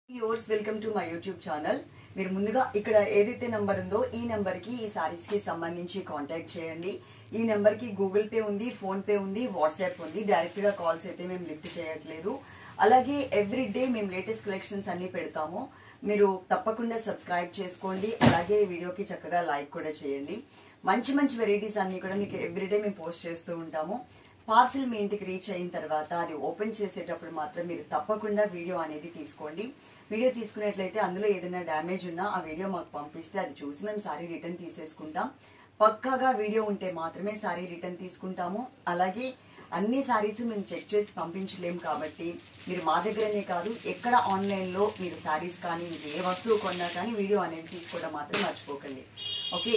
yours welcome to my YouTube channel మీరు ముందుగా ఇక్కడ ఏదైతే నెంబర్ ఉందో ఈ నెంబర్ కి ఈ సారీస్ కి సంబంధించి కాంటాక్ట్ చేయండి ఈ నెంబర్ కి గూగుల్ పే ఉంది ఫోన్ పే ఉంది వాట్సాప్ ఉంది డైరెక్ట్ గా కాల్స్ అయితే మేము లిఫ్ట్ చేయట్లేదు అలాగే ఎవ్రీ డే మేము లేటెస్ట్ కలెక్షన్స్ అన్ని పెడతాము మీరు తప్పకుండా సబ్స్క్రైబ్ చేసుకోండి అలాగే వీడియోకి చక్కగా లైక్ కూడా చేయండి మంచి మంచి వెరైటీస్ అన్ని కూడా మీకు ఎవ్రీడే మేము పోస్ట్ చేస్తూ ఉంటాము పార్సిల్ మీ ఇంటికి రీచ్ అయిన తర్వాత అది ఓపెన్ చేసేటప్పుడు మాత్రం మీరు తప్పకుండా వీడియో అనేది తీసుకోండి వీడియో తీసుకున్నట్లయితే అందులో ఏదైనా డ్యామేజ్ ఉన్నా ఆ వీడియో మాకు పంపిస్తే అది చూసి మేము సారీ రిటర్న్ తీసేసుకుంటాం పక్కాగా వీడియో ఉంటే మాత్రమే సారీ రిటర్న్ తీసుకుంటాము అలాగే అన్ని సారీస్ మేము చెక్ చేసి పంపించలేము కాబట్టి మీరు మా దగ్గరనే కాదు ఎక్కడ ఆన్లైన్లో మీరు సారీస్ కానీ మీకు ఏ వస్తువు కొన్నా కానీ వీడియో అనేది తీసుకోవడం మాత్రం మర్చిపోకండి ఓకే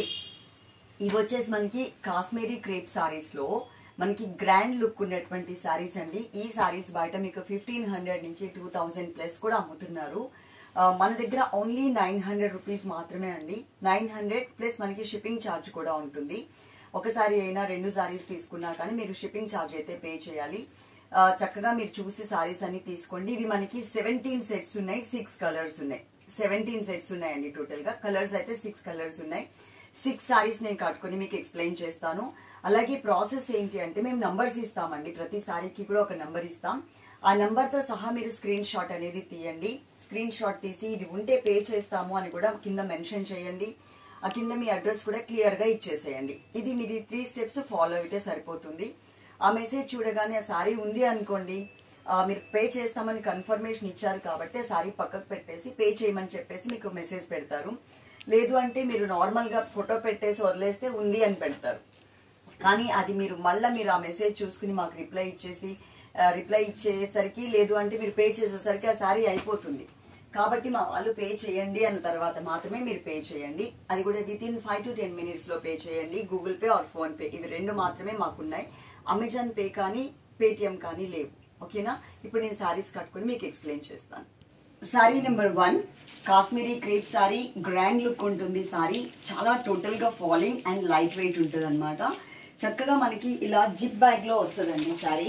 ఇవి వచ్చేసి మనకి కాశ్మీరీ క్రేప్ సారీస్ లో మనకి గ్రాండ్ లుక్ ఉన్నటువంటి సారీస్ అండి ఈ సారీస్ బయట మీకు ఫిఫ్టీన్ హండ్రెడ్ నుంచి టూ థౌజండ్ ప్లస్ కూడా అమ్ముతున్నారు ఆ, మన దగ్గర ఓన్లీ నైన్ హండ్రెడ్ రూపీస్ మాత్రమే అండి నైన్ హండ్రెడ్ ప్లస్ మనకి షిప్పింగ్ ఛార్జ్ కూడా ఉంటుంది ఒకసారి అయినా రెండు సారీస్ తీసుకున్నా కానీ మీరు షిప్పింగ్ ఛార్జ్ అయితే పే చేయాలి ఆ, చక్కగా మీరు చూసి సారీస్ అన్ని తీసుకోండి ఇవి మనకి సెవెంటీన్ సెట్స్ ఉన్నాయి సిక్స్ కలర్స్ ఉన్నాయి సెవెంటీన్ సెట్స్ ఉన్నాయండి టోటల్ గా కలర్స్ అయితే సిక్స్ కలర్స్ ఉన్నాయి సిక్స్ సారీస్ నేను కట్టుకొని మీకు ఎక్స్ప్లెయిన్ చేస్తాను అలాగే ప్రాసెస్ ఏంటి అంటే మేము నంబర్స్ ఇస్తామండి ప్రతి సారీకి కూడా ఒక నంబర్ ఇస్తాం ఆ నంబర్ తో సహా మీరు స్క్రీన్ షాట్ అనేది తీయండి స్క్రీన్ షాట్ తీసి ఇది ఉంటే పే చేస్తాము అని కూడా కింద మెన్షన్ చేయండి ఆ కింద మీ అడ్రస్ కూడా క్లియర్ గా ఇచ్చేసేయండి ఇది మీరు త్రీ స్టెప్స్ ఫాలో అయితే సరిపోతుంది ఆ మెసేజ్ చూడగానే ఆ సారీ ఉంది అనుకోండి ఆ, మీరు పే చేస్తామని కన్ఫర్మేషన్ ఇచ్చారు కాబట్టి ఆ సారీ పక్కకు పెట్టేసి పే చేయమని చెప్పేసి మీకు మెసేజ్ పెడతారు లేదు అంటే మీరు నార్మల్ గా ఫోటో పెట్టేసి వదిలేస్తే ఉంది అని పెడతారు కానీ అది మీరు మళ్ళీ మీరు ఆ మెసేజ్ చూసుకుని మాకు రిప్లై ఇచ్చేసి రిప్లై ఇచ్చేసరికి లేదు అంటే మీరు పే చేసేసరికి ఆ సారీ అయిపోతుంది కాబట్టి మా వాళ్ళు పే చేయండి అన్న తర్వాత మాత్రమే మీరు పే చేయండి అది కూడా within five to ten minutes లో పే చేయండి Google Pay or PhonePe ఇవి రెండు మాత్రమే మాకున్నాయి అమెజాన్ పే కానీ పేటిఎం కానీ లేవు ఓకేనా ఇప్పుడు నేను సారీస్ కట్టుకొని మీకు ఎక్స్ప్లెయిన్ చేస్తాను sari number one Kashmiri crepe sari grand look ఉంటుంది సారీ చాలా టోటల్ గా ఫాలింగ్ అండ్ లైట్ వెయిట్ ఉంటుంది అనమాట చక్కగా మనకి ఇలా జిప్ బ్యాగ్ లో వస్తుందండి సారీ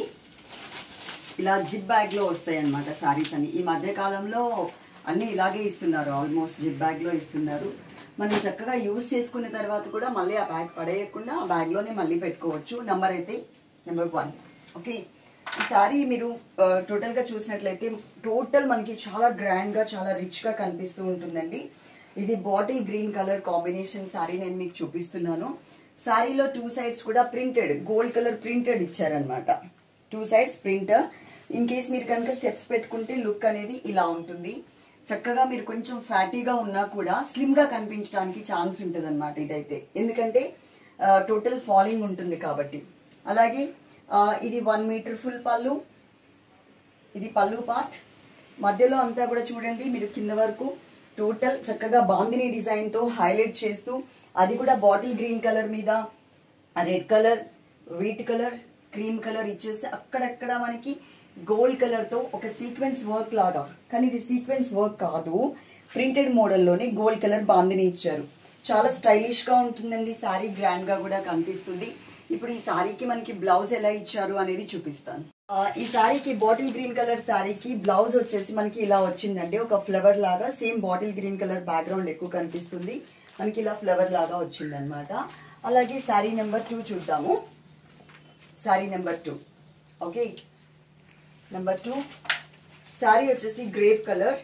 ఇలా జిప్ బ్యాగ్ లో వస్తాయి అనమాట సారీస్ అని ఈ మధ్య కాలంలో అన్ని ఇలాగే ఇస్తున్నారు ఆల్మోస్ట్ జిప్ బ్యాగ్ లో ఇస్తున్నారు మనం చక్కగా యూస్ చేసుకున్న తర్వాత కూడా మళ్ళీ ఆ బ్యాగ్ పడేయకుండా ఆ బ్యాగ్ లోనే మళ్ళీ పెట్టుకోవచ్చు నెంబర్ అయితే నెంబర్ వన్ ఓకే ఈ సారీ మీరు టోటల్ గా చూసినట్లయితే టోటల్ మనకి చాలా గ్రాండ్ గా చాలా రిచ్ గా కనిపిస్తూ ఉంటుందండి ఇది bottle green colour combination sari నేను మీకు చూపిస్తున్నాను సారీలో టూ సైడ్స్ కూడా ప్రింటెడ్ గోల్డ్ కలర్ ప్రింటెడ్ ఇచ్చారనమాట two sides print in case మీరు కనుక స్టెప్స్ పెట్టుకుంటే లుక్ అనేది ఇలా ఉంటుంది చక్కగా మీరు కొంచెం ఫ్యాటీగా ఉన్నా కూడా స్లిమ్ గా కనిపించడానికి ఛాన్స్ ఉంటుంది అనమాట ఇదైతే ఎందుకంటే టోటల్ ఫాలింగ్ ఉంటుంది కాబట్టి అలాగే ఆ, ఇది వన్ మీటర్ ఫుల్ పళ్ళు ఇది పళ్ళు పార్ట్ మధ్యలో అంతా కూడా చూడండి మీరు కింద వరకు టోటల్ చక్కగా బాందిని డిజైన్ తో హైలైట్ చేస్తూ అది కూడా బాటిల్ గ్రీన్ కలర్ మీద red colour wheat colour cream colour ఇచ్చేసి అక్కడక్కడ మనకి గోల్డ్ కలర్ తో ఒక సీక్వెన్స్ వర్క్ లాగా కానీ ఇది సీక్వెన్స్ వర్క్ కాదు ప్రింటెడ్ మోడల్లోనే గోల్డ్ కలర్ బాందిని ఇచ్చారు చాలా స్టైలిష్ గా ఉంటుందండి సారీ గ్రాండ్ గా కూడా కనిపిస్తుంది ఇప్పుడు ఈ సారీకి మనకి బ్లౌజ్ ఎలా ఇచ్చారు అనేది చూపిస్తాను ఆ, ఈ సారీకి బాటిల్ గ్రీన్ కలర్ సారీకి బ్లౌజ్ వచ్చేసి మనకి ఇలా వచ్చిందండి ఒక ఫ్లవర్ లాగా same bottle green colour background ఎక్కువ కనిపిస్తుంది మనకి ఇలా ఫ్లవర్ లాగా వచ్చింది అనమాట అలాగే సారీ నెంబర్ టూ చూద్దాము sari number two okay number two sari వచ్చేసి grape colour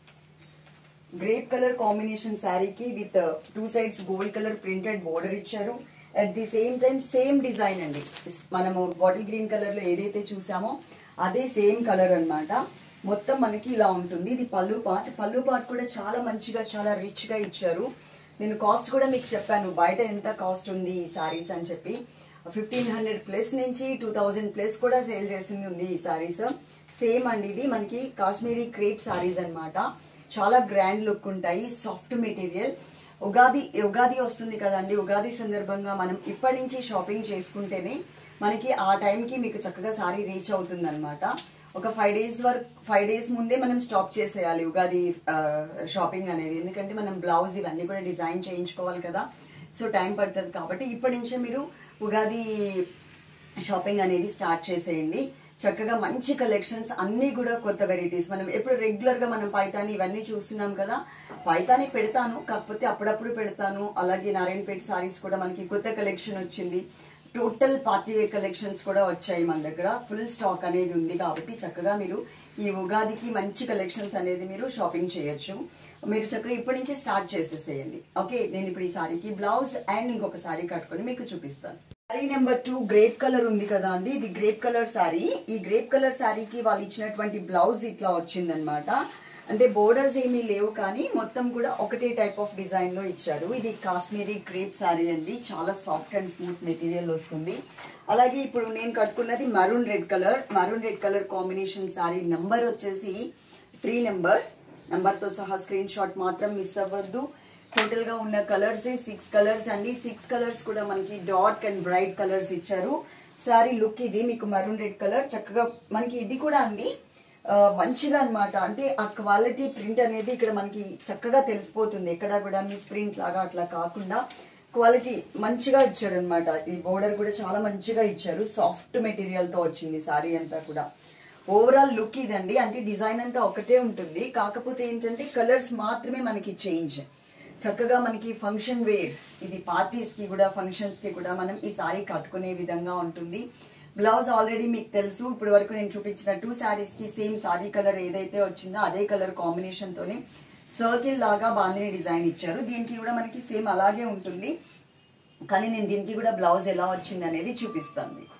grape colour combination శారీకి with two sides gold colour printed border ఇచ్చారు at the same time same design అండి మనము బాటిల్ గ్రీన్ కలర్ లో ఏదైతే చూసామో అదే సేమ్ కలర్ అన్నమాట మొత్తం మనకి ఇలా ఉంటుంది ఇది పళ్ళు పార్ట్ పళ్ళు పార్ట్ కూడా చాలా మంచిగా చాలా రిచ్ గా ఇచ్చారు నేను కాస్ట్ కూడా మీకు చెప్పాను బయట ఎంత కాస్ట్ ఉంది ఈ సారీస్ అని చెప్పి ఫిఫ్టీన్ హండ్రెడ్ ప్లస్ నుంచి టూ థౌజండ్ ప్లస్ కూడా సేల్ చేసింది ఉంది ఈ సారీస్ సేమ్ అండి ఇది మనకి కాశ్మీరీ క్రేప్ సారీస్ అన్నమాట చాలా గ్రాండ్ లుక్ ఉంటాయి సాఫ్ట్ మెటీరియల్ ఉగాది ఉగాది వస్తుంది కదండి ఉగాది సందర్భంగా మనం ఇప్పటి నుంచి షాపింగ్ చేసుకుంటేనే మనకి ఆ టైంకి మీకు చక్కగా సారీ రీచ్ అవుతుంది అనమాట ఒక ఫైవ్ డేస్ వరకు ఫైవ్ డేస్ ముందే మనం స్టాప్ చేసేయాలి ఉగాది ఆ, షాపింగ్ అనేది ఎందుకంటే మనం బ్లౌజ్ ఇవన్నీ కూడా డిజైన్ చేయించుకోవాలి కదా సో టైం పడుతుంది కాబట్టి ఇప్పటి నుంచే మీరు ఉగాది షాపింగ్ అనేది స్టార్ట్ చేసేయండి చక్కగా మంచి కలెక్షన్స్ అన్ని కూడా కొత్త వెరైటీస్ మనం ఎప్పుడు రెగ్యులర్ గా మనం పైతాని ఇవన్నీ చూస్తున్నాం కదా పైతాని పెడతాను కాకపోతే అప్పుడప్పుడు పెడతాను అలాగే నారాయణపేట సారీస్ కూడా మనకి కొత్త కలెక్షన్ వచ్చింది టోటల్ పార్టీ వేర్ కలెక్షన్స్ కూడా వచ్చాయి మన దగ్గర ఫుల్ స్టాక్ అనేది ఉంది కాబట్టి చక్కగా మీరు ఈ ఉగాదికి మంచి కలెక్షన్స్ అనేది మీరు షాపింగ్ చేయొచ్చు మీరు చక్కగా ఇప్పటి నుంచి స్టార్ట్ చేసేసేయండి ఓకే నేను ఇప్పుడు ఈ సారీకి బ్లౌజ్ అండ్ ఇంకొక సారీ కట్టుకొని మీకు చూపిస్తాను sari number two grape colour ఉంది కదా అండి ఇది గ్రేప్ కలర్ సారీ ఈ గ్రేప్ కలర్ సారీకి వాళ్ళు ఇచ్చినటువంటి బ్లౌజ్ ఇట్లా వచ్చిందనమాట అంటే బోర్డర్స్ ఏమీ లేవు కానీ మొత్తం కూడా ఒకటే టైప్ ఆఫ్ డిజైన్ లో ఇచ్చారు ఇది కాశ్మీరీ క్రేప్ శారీ అండి చాలా సాఫ్ట్ అండ్ స్మూత్ మెటీరియల్ వస్తుంది అలాగే ఇప్పుడు నేను కట్టుకున్నది maroon red colour maroon red colour combination sari number వచ్చేసి త్రీ నెంబర్ నంబర్ తో సహా స్క్రీన్ షాట్ మాత్రం మిస్ అవ్వద్దు టోటల్ గా ఉన్న కలర్స్ సిక్స్ కలర్స్ అండి సిక్స్ కలర్స్ కూడా మనకి డార్క్ అండ్ బ్రైట్ కలర్స్ ఇచ్చారు శారీ లుక్ ఇది మీకు మరూన్ రెడ్ కలర్ చక్కగా మనకి ఇది కూడా అండి ఆ, మంచిగా అన్నమాట అంటే ఆ క్వాలిటీ ప్రింట్ అనేది ఇక్కడ మనకి చక్కగా తెలిసిపోతుంది ఎక్కడ కూడా మిస్ ప్రింట్ లాగా అట్లా కాకుండా క్వాలిటీ మంచిగా ఇచ్చారు అనమాట ఈ బోర్డర్ కూడా చాలా మంచిగా ఇచ్చారు సాఫ్ట్ మెటీరియల్ తో వచ్చింది సారీ అంతా కూడా ఓవరాల్ లుక్ ఇదండి అంటే డిజైన్ అంతా ఒకటే ఉంటుంది కాకపోతే ఏంటంటే కలర్స్ మాత్రమే మనకి చేంజ్ చక్కగా మనకి ఫంక్షన్ వేర్ ఇది పార్టీస్ కి కూడా ఫంక్షన్స్ కి కూడా మనం ఈ సారీ కట్టుకునే విధంగా ఉంటుంది బ్లౌజ్ ఆల్రెడీ మీకు తెలుసు ఇప్పటి వరకు నేను చూపించిన టూ శారీస్ కి సేమ్ సారీ కలర్ ఏదైతే వచ్చిందో అదే కలర్ కాంబినేషన్ తోనే సర్కిల్ లాగా బాందిని డిజైన్ ఇచ్చారు దీనికి కూడా మనకి సేమ్ అలాగే ఉంటుంది కానీ నేను దీనికి కూడా బ్లౌజ్ ఎలా వచ్చింది అనేది చూపిస్తాను మీకు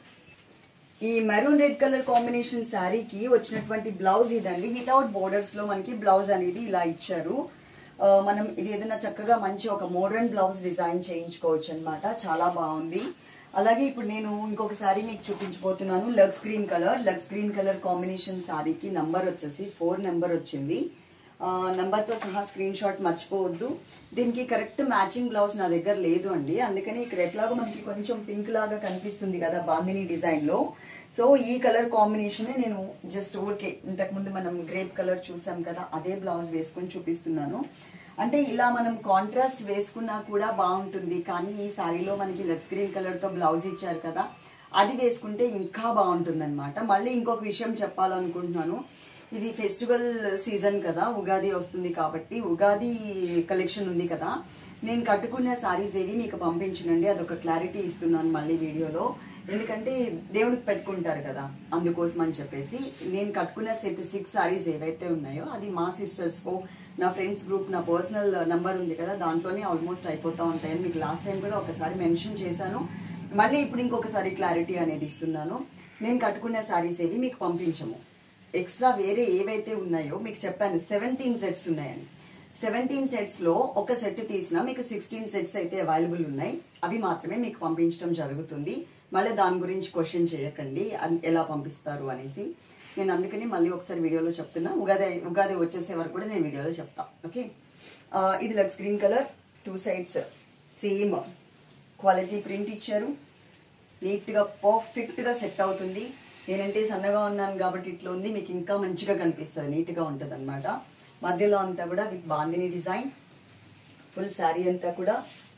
ఈ మెరూన్ రెడ్ కలర్ కాంబినేషన్ శారీకి వచ్చినటువంటి బ్లౌజ్ ఇదండి వితౌట్ బోర్డర్స్ లో మనకి బ్లౌజ్ అనేది ఇలా ఇచ్చారు ఆ, మనం ఇది ఏదైనా చక్కగా మంచి ఒక మోడర్న్ బ్లౌజ్ డిజైన్ చేయించుకోవచ్చు అన్నమాట చాలా బాగుంది అలాగే ఇప్పుడు నేను ఇంకొక శారీ మీకు చూపించబోతున్నాను లక్స్ గ్రీన్ కలర్ లక్స్ గ్రీన్ కలర్ కాంబినేషన్ శారీకి నంబర్ వచ్చేసి ఫోర్ నెంబర్ వచ్చింది నంబర్ తో సహా స్క్రీన్ షాట్ మర్చిపోవద్దు దీనికి కరెక్ట్ మ్యాచింగ్ బ్లౌజ్ నా దగ్గర లేదు అండి అందుకని ఇక్కడ ఎట్లాగో మనకి కొంచెం పింక్ లాగా కనిపిస్తుంది కదా బాందిని డిజైన్ లో సో ఈ కలర్ కాంబినేషన్ నేను జస్ట్ ఊరికే ఇంతకు ముందు మనం గ్రేప్ కలర్ చూసాం కదా అదే బ్లౌజ్ వేసుకొని చూపిస్తున్నాను అంటే ఇలా మనం కాంట్రాస్ట్ వేసుకున్నా కూడా బాగుంటుంది కానీ ఈ సారీలో మనకి లెక్స్ గ్రీన్ కలర్ తో బ్లౌజ్ ఇచ్చారు కదా అది వేసుకుంటే ఇంకా బాగుంటుంది అనమాట మళ్ళీ ఇంకొక విషయం చెప్పాలనుకుంటున్నాను ఇది ఫెస్టివల్ సీజన్ కదా ఉగాది వస్తుంది కాబట్టి ఉగాది కలెక్షన్ ఉంది కదా నేను కట్టుకున్న సారీస్ ఏవి మీకు పంపించనండి అదొక క్లారిటీ ఇస్తున్నాను మళ్ళీ వీడియోలో ఎందుకంటే దేవుడికి పెట్టుకుంటారు కదా అందుకోసం అని చెప్పేసి నేను కట్టుకున్న సెట్ సిక్స్ సారీస్ ఏవైతే ఉన్నాయో అది మా సిస్టర్స్కో నా ఫ్రెండ్స్ గ్రూప్ నా పర్సనల్ నంబర్ ఉంది కదా దాంట్లోనే ఆల్మోస్ట్ అయిపోతూ ఉంటాయని మీకు లాస్ట్ టైం కూడా ఒకసారి మెన్షన్ చేశాను మళ్ళీ ఇప్పుడు ఇంకొకసారి క్లారిటీ అనేది ఇస్తున్నాను నేను కట్టుకున్న సారీస్ ఏవి మీకు పంపించము ఎక్స్ట్రా వేరే ఏవైతే ఉన్నాయో మీకు చెప్పాను సెవెంటీన్ సెట్స్ ఉన్నాయండి సెవెంటీన్ సెట్స్ లో ఒక సెట్ తీసినా మీకు సిక్స్టీన్ సెట్స్ అయితే అవైలబుల్ ఉన్నాయి అవి మాత్రమే మీకు పంపించడం జరుగుతుంది మళ్ళీ దాని గురించి క్వశ్చన్ చేయకండి అన్- ఎలా పంపిస్తారు అనేసి నేను అందుకని మళ్ళీ ఒకసారి వీడియోలో చెప్తున్నా ఉగాది ఉగాది వచ్చేసే వరకు కూడా నేను వీడియోలో చెప్తా ఓకే ఆ, ఇది లక్స్ green colour two sides same quality print ఇచ్చారు నీట్గా పర్ఫెక్ట్గా సెట్ అవుతుంది నేనంటే సన్నగా ఉన్నాను కాబట్టి ఇట్లా ఉంది మీకు ఇంకా మంచిగా కనిపిస్తుంది నీట్గా ఉంటుంది అనమాట మధ్యలో అంతా కూడా with bandhani design full sari అంతా కూడా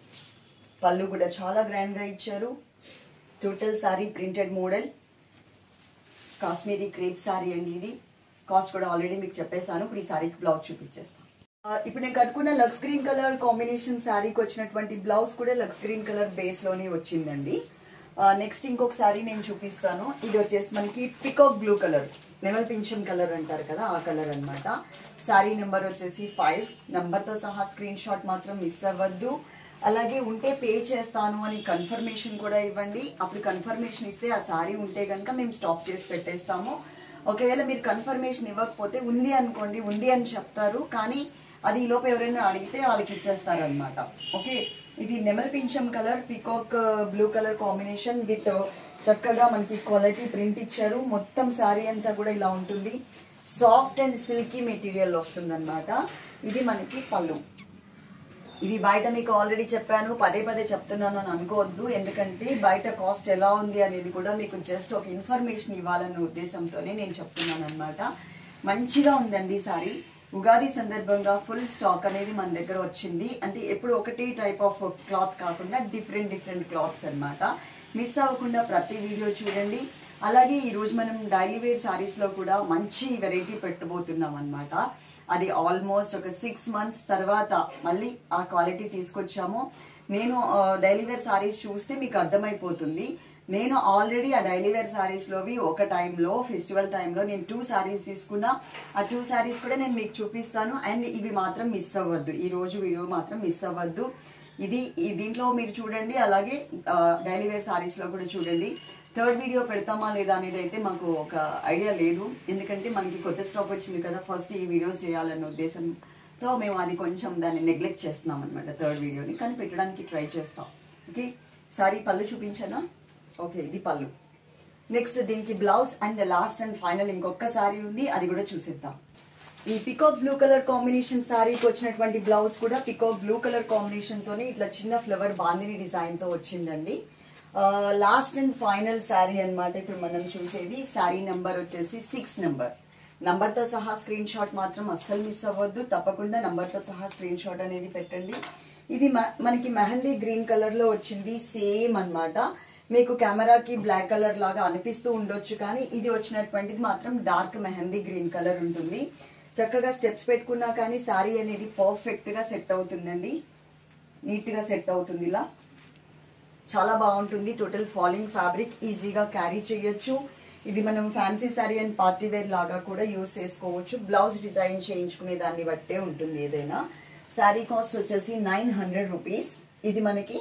పళ్ళు కూడా చాలా గ్రాండ్గా ఇచ్చారు total sari printed model Kashmiri crepe sari అండి ఇది కాస్ట్ కూడా ఆల్రెడీ మీకు చెప్పేశాను ఇప్పుడు ఈ శారీకి బ్లౌజ్ చూపించేస్తాను ఆ, ఇప్పుడు నేను కట్టుకున్న లక్స్ గ్రీన్ కలర్ కాంబినేషన్ శారీకి వచ్చినటువంటి బ్లౌజ్ కూడా లక్స్ గ్రీన్ కలర్ బేస్ లోనే వచ్చిందండి నెక్స్ట్ ఇంకొక శారీ నేను చూపిస్తాను ఇది వచ్చేసి మనకి పికాక్ బ్లూ కలర్ నెమల్ పింఛం కలర్ అంటారు కదా ఆ కలర్ అన్నమాట శారీ నెంబర్ వచ్చేసి ఫైవ్ తో సహా స్క్రీన్ షాట్ మాత్రం మిస్ అవ్వద్దు అలాగే ఉంటే పే చేస్తాను అని కన్ఫర్మేషన్ కూడా ఇవ్వండి అప్పుడు కన్ఫర్మేషన్ ఇస్తే ఆ సారీ ఉంటే కనుక మేము స్టాప్ చేసి పెట్టేస్తాము ఒకవేళ మీరు కన్ఫర్మేషన్ ఇవ్వకపోతే ఉంది అనుకోండి ఉంది అని చెప్తారు కానీ అది ఈ లోపు ఎవరైనా అడిగితే వాళ్ళకి ఇచ్చేస్తారనమాట ఓకే ఇది నెమల్ పింఛం colour peacock blue colour combination with చక్కగా మనకి క్వాలిటీ ప్రింట్ ఇచ్చారు మొత్తం శారీ అంతా కూడా ఇలా ఉంటుంది సాఫ్ట్ అండ్ సిల్కీ మెటీరియల్ వస్తుందన్నమాట ఇది మనకి పళ్ళు ఇవి బయట మీకు ఆల్రెడీ చెప్పాను పదే పదే చెప్తున్నాను అని అనుకోవద్దు ఎందుకంటే బయట కాస్ట్ ఎలా ఉంది అనేది కూడా మీకు జస్ట్ ఒక ఇన్ఫర్మేషన్ ఇవ్వాలన్న ఉద్దేశంతోనే నేను చెప్తున్నాను అనమాట మంచిగా ఉందండి సారీ ఉగాది సందర్భంగా ఫుల్ స్టాక్ అనేది మన దగ్గర వచ్చింది అంటే ఎప్పుడు ఒకటే టైప్ ఆఫ్ క్లాత్ కాకుండా డిఫరెంట్ డిఫరెంట్ క్లాత్స్ అన్నమాట మిస్ అవ్వకుండా ప్రతి వీడియో చూడండి అలాగే ఈ రోజు మనం డైలీ వేర్ సారీస్ లో కూడా మంచి వెరైటీ పెట్టబోతున్నాం అన్నమాట అది ఆల్మోస్ట్ ఒక సిక్స్ మంత్స్ తర్వాత మళ్ళీ ఆ క్వాలిటీ తీసుకొచ్చాము నేను డైలీ వేర్ సారీస్ చూస్తే మీకు అర్థమైపోతుంది నేను ఆల్రెడీ ఆ డైలీ వేర్ సారీస్ లోవి ఒక టైంలో ఫెస్టివల్ టైంలో నేను టూ సారీస్ తీసుకున్నా ఆ టూ సారీస్ కూడా నేను మీకు చూపిస్తాను అండ్ ఇవి మాత్రం మిస్ అవ్వద్దు ఈ రోజు వీడియో మాత్రం మిస్ అవ్వద్దు ఇది ఈ దీంట్లో మీరు చూడండి అలాగే డైలీ వేర్ సారీస్ లో కూడా చూడండి థర్డ్ వీడియో పెడతామా లేదా అనేది అయితే మాకు ఒక ఐడియా లేదు ఎందుకంటే మనకి కొత్త స్టాక్ వచ్చింది కదా ఫస్ట్ ఈ వీడియోస్ చేయాలన్న ఉద్దేశంతో మేము అది కొంచెం దాన్ని నెగ్లెక్ట్ చేస్తున్నాం అనమాట థర్డ్ వీడియోని కానీ పెట్టడానికి ట్రై చేస్తాం ఓకే సారీ పళ్ళు చూపించానా ఓకే ఇది పళ్ళు నెక్స్ట్ దీనికి blouse and last and final ఇంకొక సారీ ఉంది అది కూడా చూసేద్దాం ఈ పికాక్ బ్లూ కలర్ కాంబినేషన్ శారీకి వచ్చినటువంటి బ్లౌజ్ కూడా పికాక్ బ్లూ కలర్ కాంబినేషన్ తోని ఇట్లా చిన్న ఫ్లవర్ బాందిని డిజైన్ తో వచ్చిందండి లాస్ట్ అండ్ ఫైనల్ శారీ అన్నమాట ఇప్పుడు మనం చూసేది శారీ నెంబర్ వచ్చేసి సిక్స్ నెంబర్ నంబర్ తో సహా స్క్రీన్ షాట్ మాత్రం అస్సలు మిస్ అవ్వద్దు తప్పకుండా నంబర్ తో సహా స్క్రీన్ షాట్ అనేది పెట్టండి ఇది మ- మనకి మెహందీ గ్రీన్ కలర్ లో వచ్చింది సేమ్ అన్నమాట మీకు కెమెరాకి బ్లాక్ కలర్ లాగా అనిపిస్తూ ఉండొచ్చు కానీ ఇది వచ్చినటువంటిది మాత్రం డార్క్ మెహందీ గ్రీన్ కలర్ ఉంటుంది చక్కగా స్టెప్స్ పెట్టుకున్నా కానీ శారీ అనేది పర్ఫెక్ట్ గా సెట్ అవుతుందండి నీట్ గా సెట్ అవుతుంది ఇలా చాలా బాగుంటుంది టోటల్ ఫాలింగ్ ఫ్యాబ్రిక్ ఈజీగా క్యారీ చేయొచ్చు ఇది మనం fancy sari and party wear లాగా కూడా యూస్ చేసుకోవచ్చు బ్లౌజ్ డిజైన్ చేయించుకునే దాన్ని బట్టే ఉంటుంది ఏదైనా శారీ కాస్ట్ వచ్చేసి నైన్ హండ్రెడ్ రూపీస్ ఇది మనకి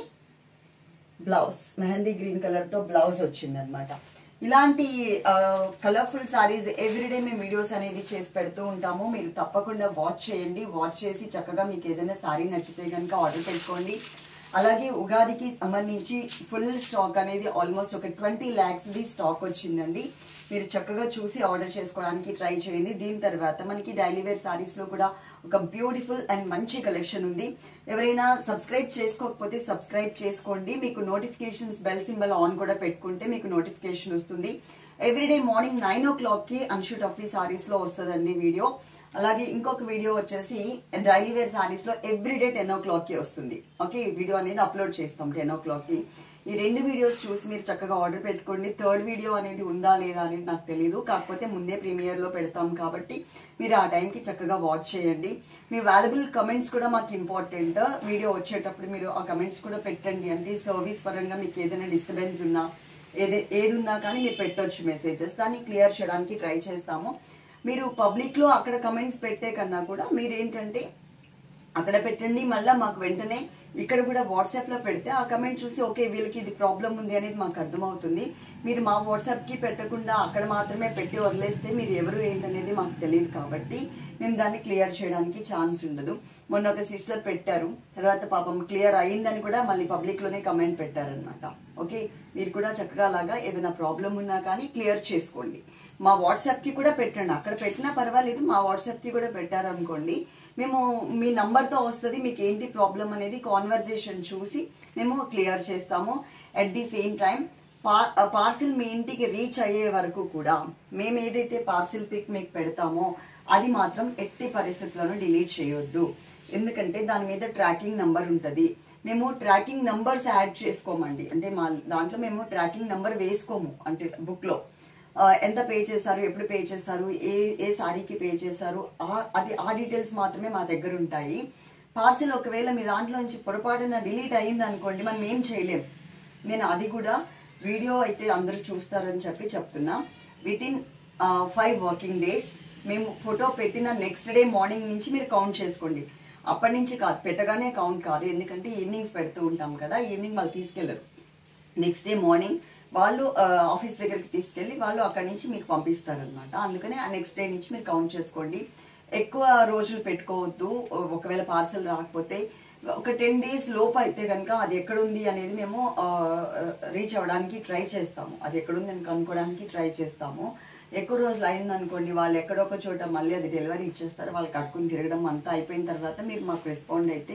బ్లౌజ్ మెహందీ గ్రీన్ కలర్ తో బ్లౌజ్ వచ్చింది అనమాట ఇలాంటి కలర్ఫుల్ సారీస్ ఎవ్రీడే మేము వీడియోస్ అనేది చేసి పెడుతూ ఉంటాము మీరు తప్పకుండా వాచ్ చేయండి వాచ్ చేసి చక్కగా మీకు ఏదైనా సారీ నచ్చితే కనుక ఆర్డర్ పెట్టుకోండి అలాగే ఉగాదికి సంబంధించి ఫుల్ స్టాక్ అనేది ఆల్మోస్ట్ ఒక ట్వంటీ ల్యాక్స్ ది స్టాక్ వచ్చిందండి మీరు చక్కగా చూసి ఆర్డర్ చేసుకోవడానికి ట్రై చేయండి దీని తర్వాత మనకి డైలీ వేర్ సారీస్ లో కూడా ఒక బ్యూటిఫుల్ అండ్ మంచి కలెక్షన్ ఉంది ఎవరైనా సబ్స్క్రైబ్ చేసుకోకపోతే సబ్స్క్రైబ్ చేసుకోండి మీకు నోటిఫికేషన్స్ బెల్ సింబల్ ఆన్ కూడా పెట్టుకుంటే మీకు నోటిఫికేషన్ వస్తుంది everyday morning nine o'clock కి అన్షూట్ ఆఫీ సారీస్ లో వస్తుందండి వీడియో అలాగే ఇంకొక వీడియో వచ్చేసి డైలీ వేర్ సారీస్ లో ఎవ్రీడే టెన్ ఓ క్లాక్ కి వస్తుంది ఓకే వీడియో అనేది అప్లోడ్ చేస్తాం టెన్ ఓ క్లాక్ కి ఈ రెండు వీడియోస్ చూసి మీరు చక్కగా ఆర్డర్ పెట్టుకోండి థర్డ్ వీడియో అనేది ఉందా లేదా అనేది నాకు తెలియదు కాకపోతే ముందే ప్రీమియర్ లో పెడతాం కాబట్టి మీరు ఆ టైంకి చక్కగా వాచ్ చేయండి మీ వాల్యుబుల్ కమెంట్స్ కూడా మాకు ఇంపార్టెంట్ వీడియో వచ్చేటప్పుడు మీరు ఆ కమెంట్స్ కూడా పెట్టండి అంటే సర్వీస్ పరంగా మీకు ఏదైనా డిస్టర్బెన్స్ ఉన్నా ఏది ఏది ఉన్నా కానీ మీరు పెట్టొచ్చు మెసేజెస్ దాన్ని క్లియర్ చేయడానికి ట్రై చేస్తాము మీరు పబ్లిక్ లో అక్కడ కమెంట్స్ పెట్టే కన్నా కూడా మీరు ఏంటంటే అక్కడ పెట్టండి మళ్ళీ మాకు వెంటనే ఇక్కడ కూడా వాట్సాప్ లో పెడితే ఆ కమెంట్ చూసి ఓకే వీళ్ళకి ఇది ప్రాబ్లం ఉంది అనేది మాకు అర్థమవుతుంది మీరు మా వాట్సాప్ కి పెట్టకుండా అక్కడ మాత్రమే పెట్టి వదిలేస్తే మీరు ఎవరు ఏంటనేది మాకు తెలియదు కాబట్టి మేము దాన్ని క్లియర్ చేయడానికి ఛాన్స్ ఉండదు మొన్న ఒక సిస్టర్ పెట్టారు తర్వాత పాపం క్లియర్ అయిందని కూడా మళ్ళీ పబ్లిక్ లోనే కమెంట్ పెట్టారనమాట ఓకే మీరు కూడా చక్కగా అలాగా ఏదైనా ప్రాబ్లం ఉన్నా కానీ క్లియర్ చేసుకోండి మా వాట్సాప్ కి కూడా పెట్టండి అక్కడ పెట్టినా పర్వాలేదు మా వాట్సాప్ కి కూడా పెట్టారనుకోండి మేము మీ నంబర్ తో వస్తుంది మీకు ఏంటి ప్రాబ్లం అనేది కాన్వర్జేషన్ చూసి మేము క్లియర్ చేస్తాము at the same time parcel మీ ఇంటికి రీచ్ అయ్యే వరకు కూడా మేము ఏదైతే పార్సిల్ పిక్ మీకు పెడతామో అది మాత్రం ఎట్టి పరిస్థితుల్లోనూ డిలీట్ చేయొద్దు ఎందుకంటే దాని మీద ట్రాకింగ్ నంబర్ ఉంటుంది మేము ట్రాకింగ్ నంబర్స్ యాడ్ చేసుకోమండి అంటే మా దాంట్లో మేము ట్రాకింగ్ నంబర్ వేసుకోము అంటే బుక్ లో ఆ, ఎంత పే చేశారు ఎప్పుడు పే చేశారు ఏ ఏ సారీకి పే చేశారు ఆ- అది ఆ డీటెయిల్స్ మాత్రమే మా దగ్గర ఉంటాయి పార్సిల్ ఒకవేళ మీ దాంట్లో నుంచి పొరపాటున డిలీట్ అయింది అనుకోండి మనం ఏం చేయలేం నేను అది కూడా వీడియో అయితే అందరూ చూస్తారని చెప్పి చెప్తున్నా within five working days మేము ఫోటో పెట్టిన నెక్స్ట్ డే మార్నింగ్ నుంచి మీరు కౌంట్ చేసుకోండి అప్పటి నుంచి కాదు పెట్టగానే కౌంట్ కాదు ఎందుకంటే ఈవినింగ్స్ పెడుతూ ఉంటాం కదా ఈవినింగ్ వాళ్ళు తీసుకెళ్లరు నెక్స్ట్ డే మార్నింగ్ వాళ్ళు ఆ, ఆఫీస్ దగ్గరికి తీసుకెళ్లి వాళ్ళు అక్కడి నుంచి మీకు పంపిస్తారనమాట అందుకని ఆ నెక్స్ట్ డే నుంచి మీరు కౌంట్ చేసుకోండి ఎక్కువ రోజులు పెట్టుకోవద్దు ఒకవేళ పార్సల్ రాకపోతే ఒక టెన్ డేస్ లోపు అయితే కనుక అది ఎక్కడుంది అనేది మేము రీచ్ అవ్వడానికి ట్రై చేస్తాము అది ఎక్కడుంది అని కనుక్కోవడానికి ట్రై చేస్తాము ఎక్కువ రోజులు అయింది అనుకోండి వాళ్ళు ఎక్కడొక చోట మళ్ళీ అది డెలివరీ ఇచ్చేస్తారు వాళ్ళు కట్టుకుని తిరగడం అంతా అయిపోయిన తర్వాత మీరు మాకు రెస్పాండ్ అయితే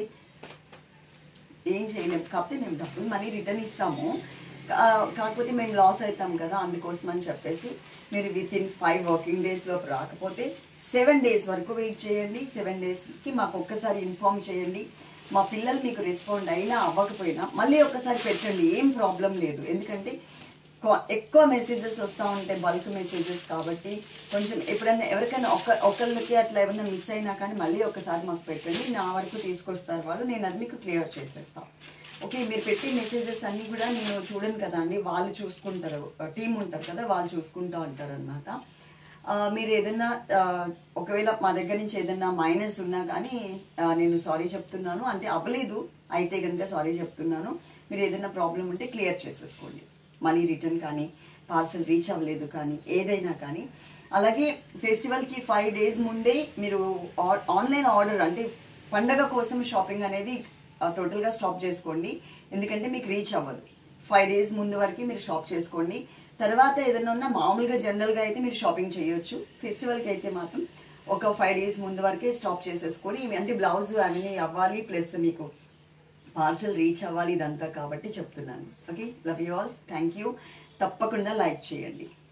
ఏం చేయలేము కాకపోతే మేము డబ్బులు మనీ రిటర్న్ ఇస్తాము ఆ, కాకపోతే మేము లాస్ అవుతాం కదా అందుకోసం అని చెప్పేసి మీరు within five working days లోపు రాకపోతే సెవెన్ డేస్ వరకు వెయిట్ చేయండి సెవెన్ డేస్కి మాకు ఒక్కసారి ఇన్ఫామ్ చేయండి మా పిల్లలు మీకు రెస్పాండ్ అయినా అవ్వకపోయినా మళ్ళీ ఒక్కసారి పెట్టండి ఏం ప్రాబ్లం లేదు ఎందుకంటే కా- ఎక్కువ మెసేజెస్ వస్తూ ఉంటాయి బల్క్ మెసేజెస్ కాబట్టి కొంచెం ఎప్పుడైనా ఎవరికైనా ఒక ఒకళ్ళకి అట్లా ఏమైనా మిస్ అయినా కానీ మళ్ళీ ఒకసారి మాకు పెట్టండి నా వరకు తీసుకొస్తారు వాళ్ళు నేను అది మీకు క్లియర్ చేసేస్తాను ఓకే మీరు పెట్టే మెసేజెస్ అన్నీ కూడా నేను చూడను కదా అండి వాళ్ళు చూసుకుంటారు టీం ఉంటారు కదా వాళ్ళు చూసుకుంటూ ఉంటారు అనమాట మీరు ఏదైనా ఆ, ఒకవేళ మా దగ్గర నుంచి ఏదైనా మైనస్ ఉన్నా కానీ ఆ, నేను సారీ చెప్తున్నాను అంటే అవ్వలేదు అయితే కనుక సారీ చెప్తున్నాను మీరు ఏదైనా ప్రాబ్లం ఉంటే క్లియర్ చేసేసుకోండి మనీ రిటర్న్ కానీ పార్సల్ రీచ్ అవ్వలేదు కానీ ఏదైనా కానీ అలాగే ఫెస్టివల్కి ఫైవ్ డేస్ ముందే మీరు ఆ- ఆన్లైన్ ఆర్డర్ అంటే పండగ కోసం షాపింగ్ అనేది ఆ, టోటల్గా స్టాప్ చేసుకోండి ఎందుకంటే మీకు రీచ్ అవ్వదు ఫైవ్ డేస్ ముందు వరకు మీరు షాప్ చేసుకోండి తర్వాత ఏదైనా ఉన్నా మామూలుగా జనరల్గా అయితే మీరు షాపింగ్ చేయొచ్చు ఫెస్టివల్కి అయితే మాత్రం ఒక ఫైవ్ డేస్ ముందు వరకే స్టాప్ చేసేసుకొని ఇవి అంటే బ్లౌజ్ అవన్నీ అవ్వాలి ప్లస్ మీకు పార్సల్ రీచ్ అవ్వాలి ఇదంతా కాబట్టి చెప్తున్నాను okay love you all thank you తప్పకుండా లైక్ చేయండి